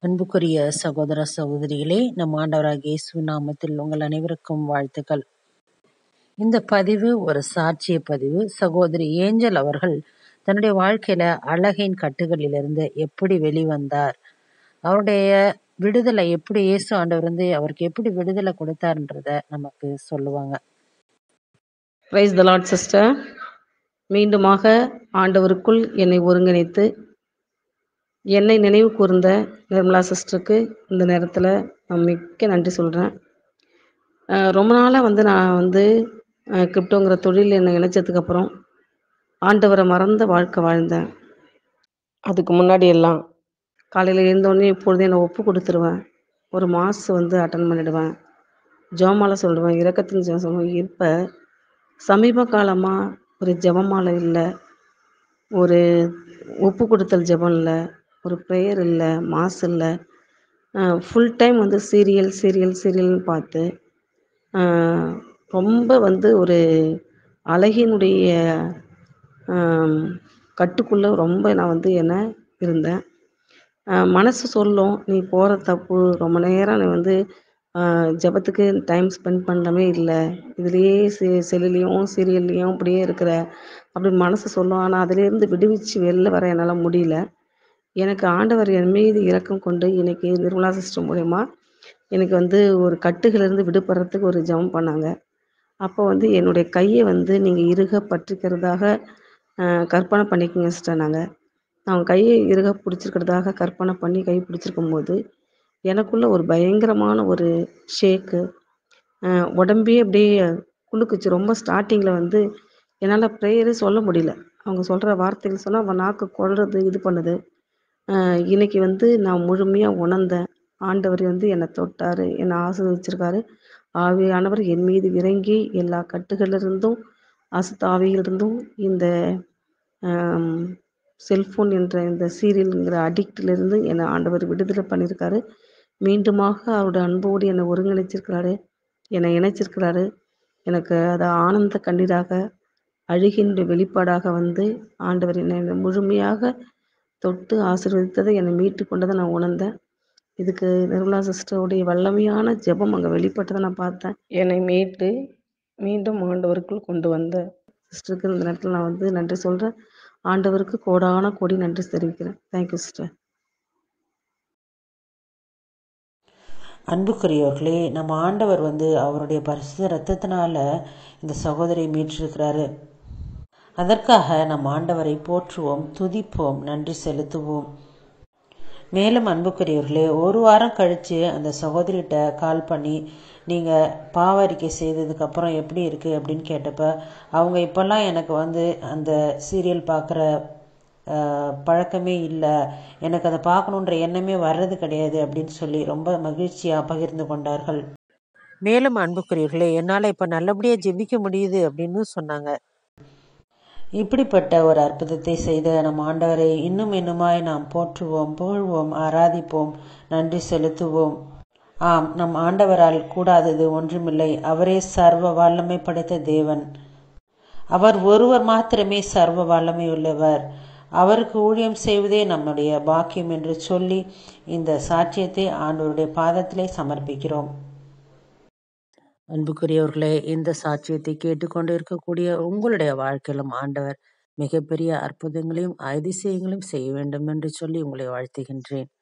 அன்புக்குரிய சகோதர சகோதரிகளே நம் ஆண்டவராகிய இயேசு நாமத்தில் உங்கள் அனைவருக்கும் வாழ்த்துக்கள் இந்த பதிவு ஒரு சாட்சிய பதிவு சகோதரி ஏஞ்சல் அவர்கள் தன்னுடைய வாழ்க்கையில அழகின் கட்டுகளிலிருந்து எப்படி வெளிவந்தார் அவருடைய விடுதலை எப்படி இயேசு ஆண்டவர் வந்து அவருக்கு எப்படி விடுதலை கொடுத்தாருன்றத நமக்கு சொல்லுவாங்க பிரைஸ் த லார்ட் சிஸ்டர் மீண்டுமாக ஆண்டவருக்குள் என்னை ஒருங்கிணைத்து என்னை நினைவு கூர்ந்த நிர்மலா சிஸ்டருக்கு இந்த நேரத்தில் நான் மிக்க நன்றி சொல்கிறேன் ரொம்ப நாளாக வந்து நான் வந்து கிரிப்டோங்கிற தொழில் என்னை இணைச்சதுக்கப்புறம் ஆண்டவரை மறந்த வாழ்க்கை வாழ்ந்தேன் அதுக்கு முன்னாடி எல்லாம் காலையில் எழுந்தோடனே இப்பொழுதே நான் ஒப்பு கொடுத்துருவேன் ஒரு மாஸ் வந்து அட்டன் பண்ணிடுவேன் ஜோமாலை சொல்லுவேன் இறக்கத்தின் ஜெபம் சொல்லுவேன் இப்போ சமீப காலமாக ஒரு ஜெபமாலை இல்லை ஒரு ஒப்பு கொடுத்தல் ஜெபம் இல்லை ஒரு ப்ரேயர் இல்லை மாஸ் இல்லை ஃபுல் டைம் வந்து சீரியல் சீரியல் சீரியல்னு பார்த்து ரொம்ப வந்து ஒரு அழகினுடைய கட்டுக்குள்ளே ரொம்ப நான் வந்து என்ன இருந்தேன் மனசு சொல்லும் நீ போகிற தப்பு ரொம்ப நேரம் நீ வந்து ஜபத்துக்கு டைம் ஸ்பெண்ட் பண்ணவே இல்லை இதுலேயே செ செல்லுலேயும் சீரியல்லையும் அப்படியே இருக்கிற அப்படி மனசு சொல்லும் ஆனால் அதிலேருந்து விடுவிச்சு வெளில வர என்னால் முடியல எனக்கு ஆண்டவர் என் மீது இரக்கம் கொண்டு இன்னைக்கு நிர்மலா சிஸ்டம் மூலயமா எனக்கு வந்து ஒரு கட்டுகளிலிருந்து விடுபடுறதுக்கு ஒரு ஜபம் பண்ணாங்க அப்போ வந்து என்னுடைய கையை வந்து நீங்கள் இறுக பற்றிக்கிறதாக கற்பனை பண்ணிக்கோங்க சிஸ்டர் நாங்கள் நான் கையை இறுக பிடிச்சிருக்கிறதாக கற்பனை பண்ணி கை பிடிச்சிருக்கும் போது எனக்குள்ள ஒரு பயங்கரமான ஒரு ஷேக்கு உடம்பே அப்படியே குலுக்குச்சு ரொம்ப ஸ்டார்டிங்கில் வந்து என்னால் ப்ரேயரே சொல்ல முடியல அவங்க சொல்கிற வார்த்தைகள் சொன்னால் அவன் நாக்கு கொள்றது இது பண்ணுது இன்னைக்கு வந்து நான் முழுமையாக உணர்ந்தேன் ஆண்டவர் வந்து என்னை தொட்டார் என்னை ஆசிர்வச்சிருக்காரு ஆவியானவர் என் மீது இறங்கி எல்லா கட்டுகளிலிருந்தும் அசுத்த ஆவியிலிருந்தும் இந்த செல்ஃபோன் என்ற இந்த சீரியலுங்கிற அடிக்டிலிருந்து என்னை ஆண்டவர் விடுதலை பண்ணியிருக்காரு மீண்டுமாக அவருடைய அன்போடு என்னை ஒருங்கிணைச்சிருக்கிறாரு என்னை இணைச்சிருக்கிறாரு எனக்கு அதை ஆனந்த கண்ணீராக அழுகின்ற வெளிப்பாடாக வந்து ஆண்டவர் என்னை முழுமையாக தொட்டு ஆசீர்வதித்ததை என்னை மீட்டு கொண்டதை நான் உணர்ந்தேன் இதுக்கு நிர்மலா சிஸ்டருடைய வல்லமையான ஜெபம் அங்கே வெளிப்பட்டதை நான் பார்த்தேன் என்னை மீட்டு மீண்டும் ஆண்டவருக்குள் கொண்டு வந்த சிஸ்டருக்கு இந்த நேரத்தில் நான் வந்து நன்றி சொல்கிறேன் ஆண்டவருக்கு கோடான கோடி நன்றி தெரிவிக்கிறேன் தேங்க்யூ சிஸ்டர் அன்புக்குரியவர்களே நம்ம ஆண்டவர் வந்து அவருடைய பரிசுத்த ரத்தத்தினால இந்த சகோதரியை மீட்டிருக்கிறாரு அதற்காக நம் ஆண்டவரை போற்றுவோம் துதிப்போம் நன்றி செலுத்துவோம் மேலும் அன்புக்குரியவர்களே ஒரு வாரம் கழித்து அந்த சகோதரிகிட்ட கால் பண்ணி நீங்கள் பாவரிக்கை செய்ததுக்கப்புறம் எப்படி இருக்குது அப்படின்னு கேட்டப்ப அவங்க இப்போல்லாம் எனக்கு வந்து அந்த சீரியல் பார்க்குற பழக்கமே இல்லை எனக்கு அதை பார்க்கணுன்ற எண்ணமே வர்றது கிடையாது அப்படின்னு சொல்லி ரொம்ப மகிழ்ச்சியாக பகிர்ந்து கொண்டார்கள் மேலும் அன்புக்குரியவர்களே என்னால் இப்போ நல்லபடியாக ஜெபிக்க முடியுது அப்படின்னு சொன்னாங்க இப்படிப்பட்ட ஒரு அற்புதத்தை செய்த நம் ஆண்டவரை இன்னும் இன்னுமாய் நாம் போற்றுவோம் புகழ்வோம் ஆராதிப்போம் நன்றி செலுத்துவோம் ஆம் நம் ஆண்டவரால் கூடாதது ஒன்றுமில்லை அவரே சர்வ வல்லமை படைத்த தேவன் அவர் ஒருவர் மாத்திரமே சர்வ வல்லமை உள்ளவர் அவருக்கு ஊழியம் செய்வதே நம்முடைய பாக்கியம் என்று சொல்லி இந்த சாட்சியத்தை ஆண்டவருடைய பாதத்திலே சமர்ப்பிக்கிறோம் அன்புக்குரியவர்களே இந்த சாட்சியத்தை கேட்டுக்கொண்டு இருக்கக்கூடிய உங்களுடைய வாழ்க்கையிலும் ஆண்டவர் மிகப்பெரிய அற்புதங்களையும் அதிசயங்களையும் செய்ய வேண்டும் என்று சொல்லி உங்களை வாழ்த்துகின்றேன்